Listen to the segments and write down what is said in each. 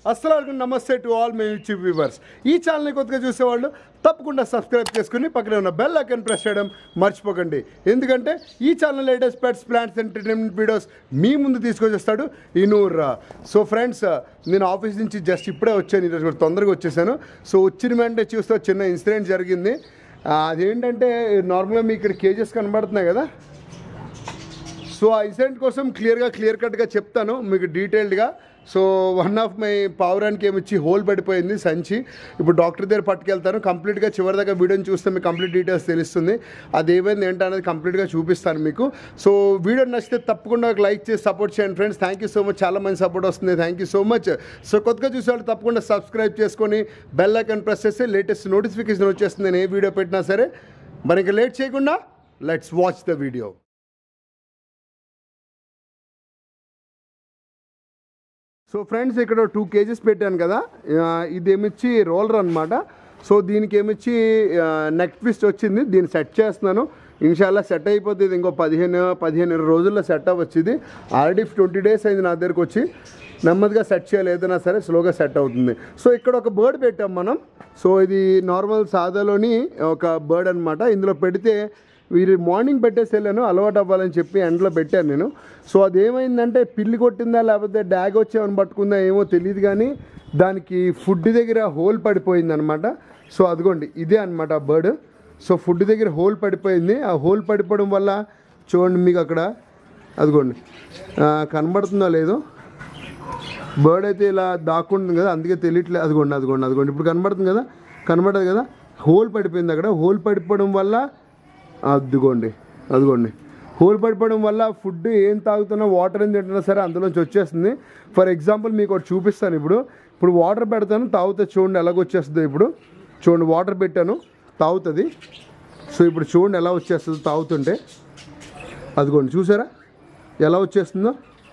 అస్సలు నమస్తే to all my YouTube viewers ఈ ఛానల్ని కొత్తగా చూసేవాళ్ళు తప్పకుండా సబ్స్క్రైబ్ చేసుకుని పక్కన ఉన్న బెల్ ఐకన్ ప్రెస్ చేయడం మర్చిపోకండి ఎందుకంటే ఈ channel latest pets plants entertainment videos మీ ముందు తీసుకొచ్చేస్తాడు ఈ నూరు సో ఫ్రెండ్స్ నేను ఆఫీస్ నుంచి జస్ట్ ఇప్పుడే వచ్చాను ఈరోజు కూడా తొందరగా వచ్చేసాను సో వచ్చిన వెంటనే చూస్తే ఒక చిన్న ఇన్సిడెంట్ జరిగింది ఆ, అదేంటంటే నార్మల్గా మీకు ఇక్కడ కేజెస్ కనబడుతున్నాయి కదా సో ఆ ఇన్సిడెంట్ కోసం క్లియర్గా క్లియర్ కట్గా చెప్తాను మీకు డీటెయిల్డ్గా సో వన్ ఆఫ్ మై పావురానికి ఏమిచ్చి హోల్ పడిపోయింది సంచి ఇప్పుడు డాక్టర్ దగ్గర పట్టుకెళ్తాను కంప్లీట్గా చివరి దాకా వీడియోని చూస్తే మీకు కంప్లీట్ డీటెయిల్స్ తెలుస్తుంది అది ఏమైంది ఏంటనేది కంప్లీట్గా చూపిస్తాను మీకు సో వీడియో నచ్చితే తప్పకుండా ఒక లైక్ చేసి సపోర్ట్ చేయండి friends thank you so much చాలా మంది సపోర్ట్ వస్తుంది thank you so much so కొత్తగా చూసేవాళ్ళు తప్పకుండా సబ్స్క్రైబ్ చేసుకొని బెల్ ఐకాన్ ప్రెస్ చేస్తే లేటెస్ట్ నోటిఫికేషన్ వచ్చేస్తుంది నేను ఏ వీడియో పెట్టినా సరే మరి ఇంకా లేట్ చేయకుండా let's watch the video so friends ఇక్కడ టూ కేజెస్ పెట్టాను కదా ఆ, ఇది ఏమిచ్చి రోలర్ అనమాట సో దీనికి ఏమిచ్చి నెక్ ట్విస్ట్ వచ్చింది దీన్ని సెట్ చేస్తున్నాను ఇన్షాల్లా సెట్ అయిపోతుంది ఇంకో పదిహేను పదిహేను ఇరవై రోజుల్లో సెట్ అవ్వచ్చు ఇది ఆల్రెడీ ట్వంటీ డేస్ అయింది నా దగ్గరకు వచ్చి నెమ్మదిగా సెట్ చేయాలి ఏదైనా సరే స్లోగా సెట్ అవుతుంది సో ఇక్కడ ఒక బర్డ్ పెట్టాం మనం సో ఇది నార్మల్ సాదాలోని ఒక బర్డ్ అనమాట ఇందులో పెడితే వీరు మార్నింగ్ పెట్టేసి వెళ్ళాను అలవాటు అవ్వాలని చెప్పి ఎండలో పెట్టాను నేను సో అది ఏమైందంటే పిల్లి కొట్టిందా లేకపోతే డ్యాగ్ వచ్చేమని పట్టుకుందా ఏమో తెలియదు కానీ దానికి ఫుడ్ దగ్గర హోల్ పడిపోయింది అనమాట సో అదిగోండి ఇదే అనమాట ఆ బర్డ్ సో ఫుడ్ దగ్గర హోల్ పడిపోయింది ఆ హోల్ పడిపోవడం వల్ల చూడండి మీకు అక్కడ అదిగోండి ఆ, కనబడుతుందో లేదో బర్డ్ అయితే ఇలా దాక్కుంటుంది కదా అందుకే తెలియట్లేదు అదిగోండి అదిగోండి అదిగోండి ఇప్పుడు కనబడుతుంది కదా కనబడదు కదా హోల్ పడిపోయింది అక్కడ హోల్ పడిపోవడం వల్ల అదిగోండి అదిగోండి హోల్ పడిపోవడం వల్ల ఫుడ్ ఏం తాగుతున్నా వాటర్ ఏం తింటున్నా సరే అందులోంచి వచ్చేస్తుంది ఫర్ ఎగ్జాంపుల్ మీకు ఒకటి చూపిస్తాను ఇప్పుడు ఇప్పుడు వాటర్ పెడతాను తాగుతా చూడండి ఎలాగొచ్చేస్తుంది ఇప్పుడు చూడండి వాటర్ పెట్టాను తాగుతుంది సో ఇప్పుడు చూడండి ఎలా వచ్చేస్తుంది తాగుతుంటే అదిగోండి చూసారా ఎలా వచ్చేస్తుందో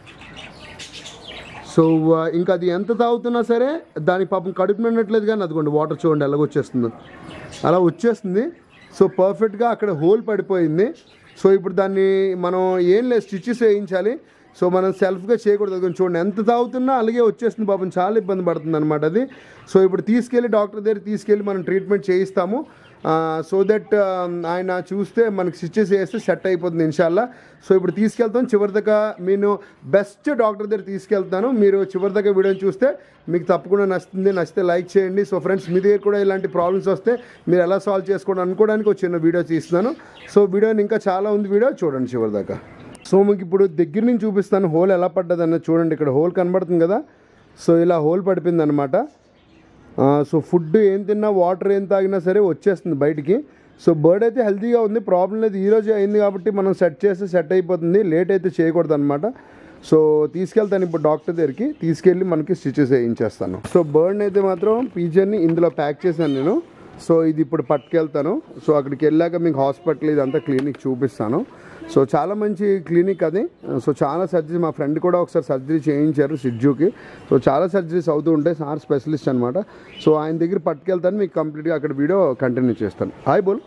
సో ఆ, ఇంకా అది ఎంత తాగుతున్నా సరే దాని పాపం కడుపు నిండట్లేదు కానీ అదిగోండి వాటర్ చూడండి ఎలాగ వచ్చేస్తుందో అలా వచ్చేస్తుంది సో పర్ఫెక్ట్గా అక్కడ హోల్ పడిపోయింది సో ఇప్పుడు దాన్ని మనం ఏం లేదు స్టిచెస్ వేయించాలి సో మనం సెల్ఫ్గా చేయకూడదు అదిగోండి చూడండి ఎంత తాగుతున్నా అలాగే వచ్చేస్తుంది పాపం చాలా ఇబ్బంది పడుతుంది అనమాట అది సో ఇప్పుడు తీసుకెళ్ళి డాక్టర్ దగ్గర తీసుకెళ్ళి మనం ట్రీట్మెంట్ చేయిస్తాము సో దట్ ఆయన చూస్తే మనకి స్టిచెస్ వేస్తే సెట్ అయిపోతుంది ఇన్షాల్లా సో ఇప్పుడు తీసుకెళ్తాం చివరి దాకా నేను బెస్ట్ డాక్టర్ దగ్గర తీసుకెళ్తాను మీరు చివరి దాకా వీడియోని చూస్తే మీకు తప్పకుండా నచ్చుతుంది నచ్చితే లైక్ చేయండి సో ఫ్రెండ్స్ మీ దగ్గర కూడా ఇలాంటి ప్రాబ్లమ్స్ వస్తే మీరు ఎలా సాల్వ్ చేసుకోండి అనుకోవడానికి ఒక చిన్న వీడియో తీస్తున్నాను సో వీడియోని ఇంకా చాలా ఉంది వీడియో చూడండి చివరి దాకా సో మీకు ఇప్పుడు దగ్గర నుంచి చూపిస్తాను హోల్ ఎలా పడ్డది అన్నది చూడండి ఇక్కడ హోల్ కనబడుతుంది కదా సో ఇలా హోల్ పడిపోయింది అనమాట ఆ, సో ఫుడ్ ఏం తిన్నా వాటర్ ఏం తాగినా సరే వచ్చేస్తుంది బయటికి సో బర్డ్ అయితే హెల్తీగా ఉంది ప్రాబ్లం లేదు ఈరోజే అయింది కాబట్టి మనం సెట్ చేస్తే సెట్ అయిపోతుంది లేట్ అయితే చేయకూడదు అనమాట సో తీసుకెళ్తాను ఇప్పుడు డాక్టర్ దగ్గరికి తీసుకెళ్ళి మనకి స్టిచెస్ వేయించేస్తాను సో బర్డ్ అయితే మాత్రం పీజన్ని ఇందులో ప్యాక్ చేశాను నేను సో ఇది ఇప్పుడు పట్టుకెళ్తాను సో అక్కడికి వెళ్ళాక మీకు హాస్పిటల్ ఇదంతా క్లినిక్ చూపిస్తాను సో చాలా మంచి క్లినిక్ అది సో చాలా సర్జరీ మా ఫ్రెండ్ కూడా ఒకసారి సర్జరీ చేయించారు సిడ్జుకి సో చాలా సర్జరీస్ అవుతూ ఉంటాయి సార్ స్పెషలిస్ట్ అనమాట సో ఆయన దగ్గర పట్టుకెళ్తాను మీకు కంప్లీట్గా అక్కడ వీడియో కంటిన్యూ చేస్తాను హాయ్ బోల్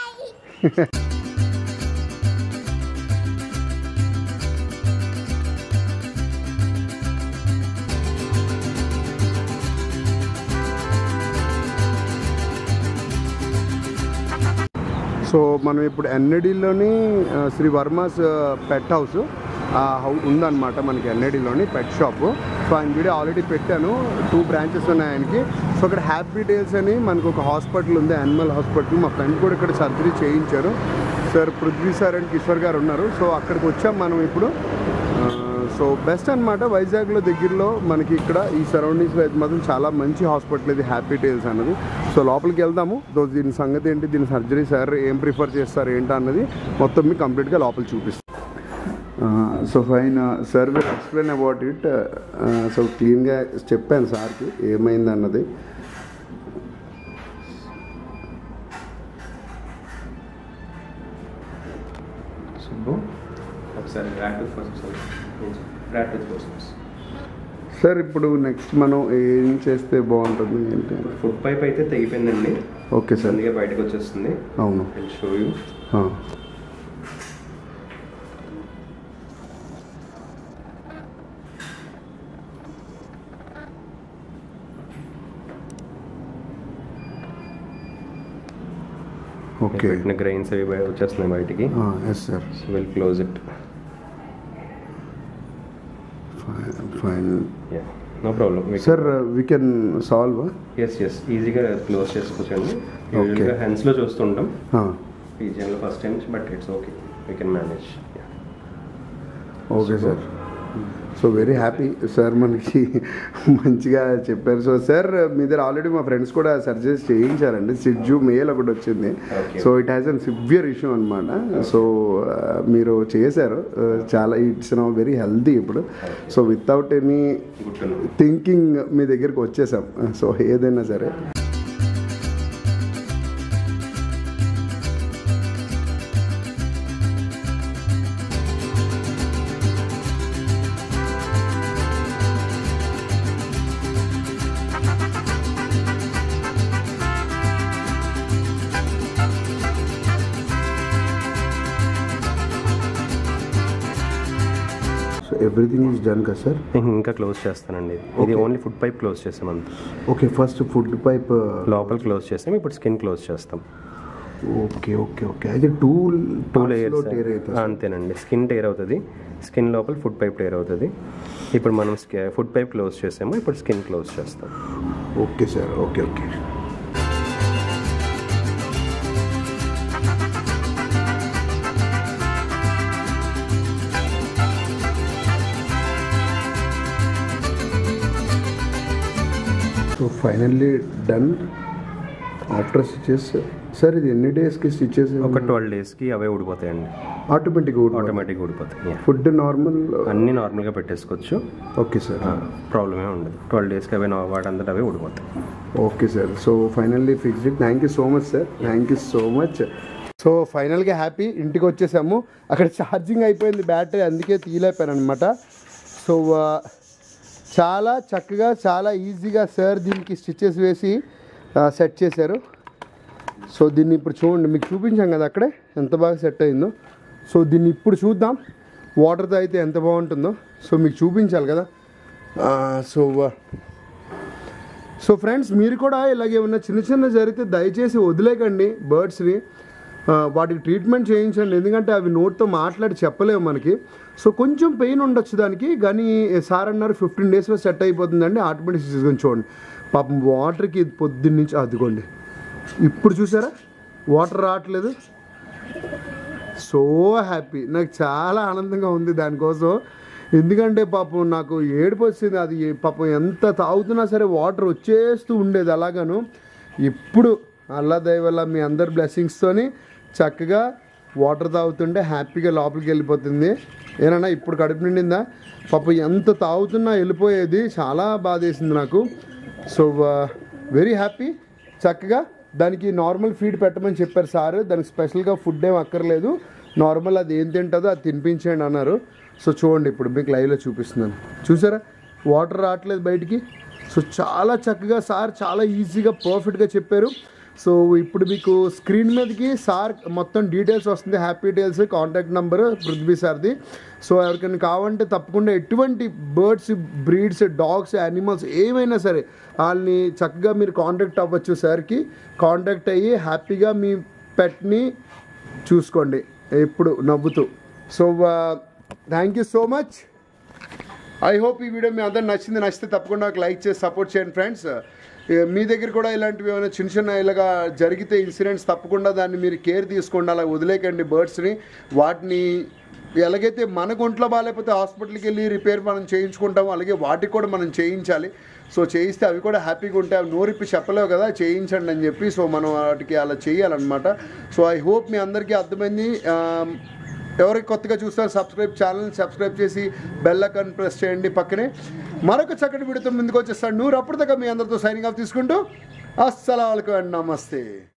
సో మనం ఇప్పుడు ఎన్ఏడిలోని శ్రీ వర్మాస్ పెట్ హౌస్ ఆ హౌ ఉందన్నమాట మనకి ఎన్ఏడిలోని పెట్ షాప్ సో ఆయన వీడియో ఆల్రెడీ పెట్టాను టూ బ్రాంచెస్ ఉన్నాయి ఆయనకి సో అక్కడ హ్యాపీ డేస్ అని మనకు ఒక హాస్పిటల్ ఉంది యానిమల్ హాస్పిటల్ మా ఫ్రెండ్ కూడా ఇక్కడ సర్జరీ చేయించారు sir Prithvi sir and Kishore గారు ఉన్నారు సో అక్కడికి వచ్చాం మనం ఇప్పుడు ఆ, సో బెస్ట్ అనమాట వైజాగ్లో దగ్గరలో మనకి ఇక్కడ ఈ సరౌండింగ్స్లో అయితే మాత్రం చాలా మంచి హాస్పిటల్ ఇది హ్యాపీ టేల్స్ అన్నది సో లోపలికి వెళ్దాము సో దీని సంగతి ఏంటి దీని సర్జరీ సార్ ఏం ప్రిఫర్ చేస్తారు ఏంటి అన్నది మొత్తం మీకు కంప్లీట్గా లోపల చూపిస్తాను so fine sir will explain about it so క్లీన్గా చెప్పాను సార్కి ఏమైంది అన్నది సుబ్బు ఒకసారి ర్యాట్ ఫస్ట్ ర్యాట్ కోసం సార్ ఇప్పుడు నెక్స్ట్ మనం ఏం చేస్తే బాగుంటుంది ఏంటి ఫుడ్ పైప్ అయితే తెగిపోయిందండి ఓకే సార్ అందుకే బయటకు వచ్చేస్తుంది అవును అండ్ షో యూ ఆ. Okay. పెట్టిన గ్రెయిన్స్ అవి బయ- వచ్చేస్తున్నాయి బయటికి yes sir so will close it fine ya no problem sir we can solve yes yes ఈజీగా క్లోజ్ చేసుకోవచ్చండి యూజువల్గా హ్యాండ్స్లో చూస్తుంటాం పీజిఎన్లో first time but it's okay we can manage okay sir so very happy sir మనకి మంచిగా చెప్పారు so sir మీ దగ్గర ఆల్రెడీ మా ఫ్రెండ్స్ కూడా సర్జరీస్ చేయించారండి సిడ్జు మేల్ ఒకటి వచ్చింది Okay. So it has an severe issue అనమాట సో మీరు చేశారు Uh, చాలా ఇట్స్ నౌ వెరీ హెల్దీ ఇప్పుడు so without any good to no thinking మీ దగ్గరికి వచ్చేసాం సో ఏదైనా సరే సో ఎవ్రీథింగ్ ఈజ్ డన్ కదా సార్ ఇంకా క్లోజ్ చేస్తానండి ఇది ఓన్లీ ఫుడ్ పైప్ క్లోజ్ చేసాం అంత ఓకే ఫస్ట్ ఫుడ్ పైప్ లోపల క్లోజ్ చేసాం ఇప్పుడు స్కిన్ క్లోజ్ చేస్తాం ఓకే ఓకే ఓకే అయితే two two two layers tear అవుతుంది అంతేనండి స్కిన్ టేర్ అవుతుంది స్కిన్ లోపల ఫుడ్ పైప్ టేర్ అవుతుంది ఇప్పుడు మనం ఫుడ్ పైప్ క్లోజ్ చేసాము ఇప్పుడు స్కిన్ క్లోజ్ చేస్తాం okay sir okay okay so finally done after stitches sir ఇది ఎన్ని డేస్కి స్టిచెస్ ఒక ట్వెల్వ్ డేస్కి అవే ఊడిపోతాయండి ఆటోమేటిక్ ఆటోమేటిక్గా ఊడిపోతాయి ఫుడ్ నార్మల్ అన్నీ నార్మల్గా పెట్టేసుకోవచ్చు ఓకే సార్ ప్రాబ్లమే ఉండదు ట్వెల్వ్ డేస్కి అవే నా- వాటంతట అవే ఊడిపోతాయి okay sir so finally fixed thank you so much sir thank you so much so ఫైనల్గా హ్యాపీ ఇంటికి వచ్చేసాము అక్కడ ఛార్జింగ్ అయిపోయింది బ్యాటరీ అందుకే తీయలేపాను అనమాట సో ఆ, చాలా చక్కగా చాలా ఈజీగా సార్ దీనికి స్టిచెస్ వేసి సెట్ చేశారు సో దీన్ని ఇప్పుడు చూడండి మీకు చూపించాం కదా అక్కడే ఎంత బాగా సెట్ అయిందో సో దీన్ని ఇప్పుడు చూద్దాం వాటర్తో అయితే ఎంత బాగుంటుందో సో మీకు చూపించాలి కదా ఆ, సో ఆ, సో ఫ్రెండ్స్ మీరు కూడా ఇలాగే ఉన్న చిన్న చిన్న జరిగితే దయచేసి వదిలేకండి బర్డ్స్ని ఆ, వాటికి ట్రీట్మెంట్ చేయించండి ఎందుకంటే అవి నోట్తో మాట్లాడి చెప్పలేము మనకి సో కొంచెం పెయిన్ ఉండొచ్చు దానికి కానీ సార్ అన్నారు ఫిఫ్టీన్ డేస్లో సెట్ అయిపోతుందండి ఆటోమేటిక్ తీసుకొని చూడండి పాపం వాటర్కి పొద్దున్న నుంచి అదుకోండి ఇప్పుడు చూసారా వాటర్ రావట్లేదు సో హ్యాపీ నాకు చాలా ఆనందంగా ఉంది దానికోసం ఎందుకంటే పాపం నాకు ఏడుపు వచ్చింది అది పాపం ఎంత తాగుతున్నా సరే వాటర్ వచ్చేస్తూ ఉండేది అలాగను ఇప్పుడు అల్లా దయ వల్ల మీ అందరి బ్లెస్సింగ్స్తోని చక్కగా వాటర్ తాగుతుంటే హ్యాపీగా లోపలికి వెళ్ళిపోతుంది ఏనన్నా ఇప్పుడు కడుపు నిండిందా పాపం ఎంత తాగుతున్నా వెళ్ళిపోయేది చాలా బాధేసింది నాకు సో వెరీ హ్యాపీ చక్కగా దానికి నార్మల్ ఫీడ్ పెట్టమని చెప్పారు సార్ దానికి స్పెషల్గా ఫుడ్ ఏం అక్కర్లేదు నార్మల్ అది ఏం తింటుందో అది తినిపించండి అన్నారు సో చూడండి ఇప్పుడు మీకు లైవ్లో చూపిస్తున్నాను చూసారా వాటర్ రావట్లేదు బయటికి సో చాలా చక్కగా సార్ చాలా ఈజీగా పర్ఫెక్ట్గా చెప్పారు సో ఇప్పుడు మీకు స్క్రీన్ మీదకి సార్ మొత్తం డీటెయిల్స్ వస్తుంది happy details contact number Prithvi సార్ది సో ఎవరికైనా కావాలంటే తప్పకుండా ఎటువంటి బర్డ్స్ బ్రీడ్స్ డాగ్స్ యానిమల్స్ ఏమైనా సరే వాళ్ళని చక్కగా మీరు కాంటాక్ట్ అవ్వచ్చు సార్కి కాంటాక్ట్ అయ్యి హ్యాపీగా మీ పెట్ని చూసుకోండి ఎప్పుడు నవ్వుతూ so thank you so much I hope ఈ వీడియో మీ అందరు నచ్చింది నచ్చితే తప్పకుండా నాకు లైక్ చేసి సపోర్ట్ చేయండి ఫ్రెండ్స్ మీ దగ్గర కూడా ఇలాంటివి ఏమైనా చిన్న చిన్న ఇలాగా జరిగితే ఇన్సిడెంట్స్ తప్పకుండా దాన్ని మీరు కేర్ తీసుకోండి అలా వదిలేకండి బర్డ్స్ని వాటిని ఎలాగైతే మనకు ఒంట్లో బాగాలేకపోతే హాస్పిటల్కి వెళ్ళి రిపేర్ మనం చేయించుకుంటాము అలాగే వాటికి కూడా మనం చేయించాలి సో చేయిస్తే అవి కూడా హ్యాపీగా ఉంటాయి అవి నోరిప్పి చెప్పలేవు కదా చేయించండి అని చెప్పి సో మనం వాటికి అలా చేయాలన్నమాట సో ఐ హోప్ మీ అందరికీ అర్థమైంది ఆ, ఎవరికి కొత్తగా చూస్తారో సబ్స్క్రైబ్ ఛానల్ సబ్స్క్రైబ్ చేసి బెల్ ఐకాన్ ప్రెస్ చేయండి పక్కనే మరొక చక్కటి వీడియోతో ముందుకు వచ్చేస్తాడు నూరు అప్పుడు దాకా మీ అందరితో సైనింగ్ ఆఫ్ తీసుకుంటూ అస్సలం నమస్తే